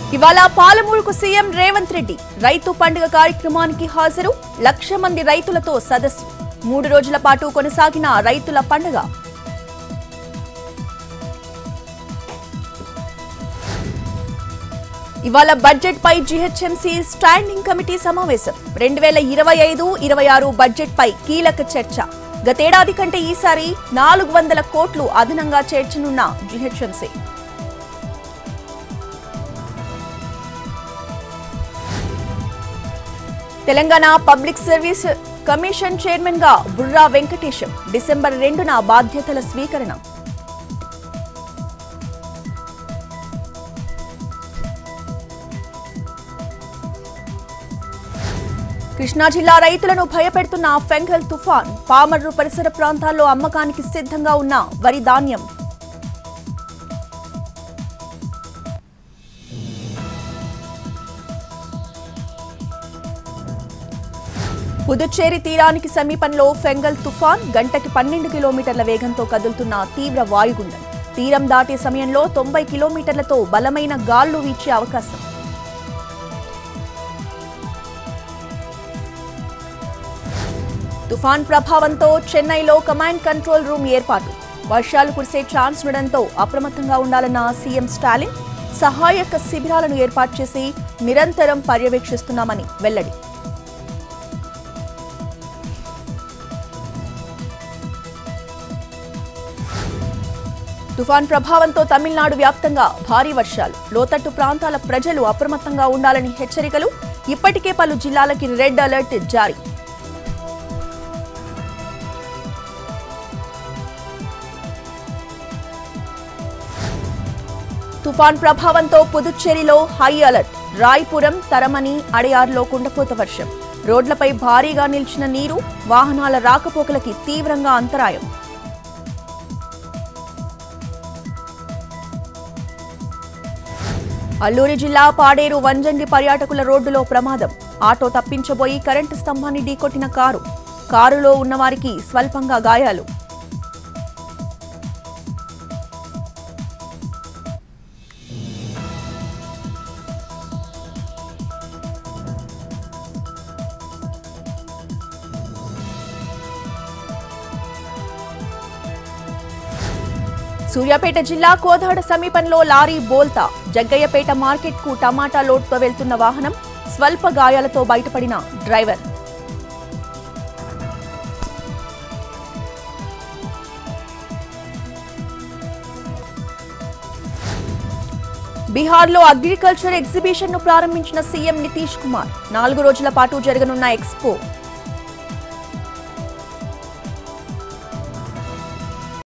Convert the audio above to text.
ఇవాళ పాలమూరుకు సీఎం రేవంత్ రెడ్డి రైతు పండుగ కార్యక్రమానికి హాజరు లక్ష మంది రైతులతో సదస్సు మూడు రోజుల పాటు కొనసాగిన రైతుల పండుగ ఇవాళ బడ్జెట్ పై జీహెచ్ఎంసీ స్టాండింగ్ కమిటీ సమావేశం రెండు వేల ఇరవై ఐదు ఇరవై ఆరు బడ్జెట్ పై కీలక చర్చ గతేడాది కంటే ఈసారి నాలుగు వందల కోట్లు అదనంగా చేర్చనున్న GHMC Telangana public service commission chairman గా బుర్రా వెంకటేశం డిసెంబర్ రెండున బాధ్యతల స్వీకరణ కృష్ణా జిల్లా రైతులను భయపెడుతున్న ఫెంగల్ తుఫాన్ పామర్రు పరిసర ప్రాంతాల్లో అమ్మకానికి సిద్ధంగా ఉన్న వరి ధాన్యం పుదుచ్చేరి తీరానికి సమీపంలో ఫెంగల్ తుఫాన్ గంటకి పన్నెండు కిలోమీటర్ల వేగంతో కదులుతున్న తీవ్ర వాయుగుండం తీరం దాటే సమయంలో తొంభై కిలోమీటర్లతో బలమైన గాళ్లు వీచే అవకాశం తుఫాన్ ప్రభావంతో చెన్నైలో కమాండ్ కంట్రోల్ రూమ్ ఏర్పాటు వర్షాలు కురిసే ఛాన్స్ ఉండడంతో అప్రమత్తంగా ఉండాలన్న సీఎం స్టాలిన్ సహాయక శిబిరాలను ఏర్పాటు చేసి నిరంతరం పర్యవేక్షిస్తున్నామని వెల్లడి తుఫాన్ ప్రభావంతో తమిళనాడు వ్యాప్తంగా భారీ వర్షాలు లోతట్టు ప్రాంతాల ప్రజలు అప్రమత్తంగా ఉండాలని హెచ్చరికలు ఇప్పటికే పలు జిల్లాలకి రెడ్ అలర్ట్ జారీ తుఫాన్ ప్రభావంతో పుదుచ్చేరిలో హై అలర్ట్ రాయ్పురం తరమని అడయార్లో కుండపోత వర్షం రోడ్లపై భారీగా నిలిచిన నీరు వాహనాల రాకపోకలకి తీవ్రంగా అంతరాయం అల్లూరి జిల్లా పాడేరు వంజంగి పర్యాటకుల రోడ్డులో ప్రమాదం ఆటో తప్పించబోయి కరెంటు స్తంభాన్ని ఢీకొట్టిన కారు కారులో ఉన్నవారికి స్వల్పంగా గాయాలు సూర్యాపేట జిల్లా కోదాడ సమీపంలో లారీ బోల్తా జగ్గయ్యపేట మార్కెట్ కు టమాటా లోడ్తో వెళ్తున్న వాహనం స్వల్ప గాయాలతో బయటపడిన డ్రైవర్ బీహార్లో అగ్రికల్చర్ ఎగ్జిబిషన్ ను ప్రారంభించిన సీఎం నితీష్ కుమార్ నాలుగు రోజుల పాటు జరగనున్న ఎక్స్పో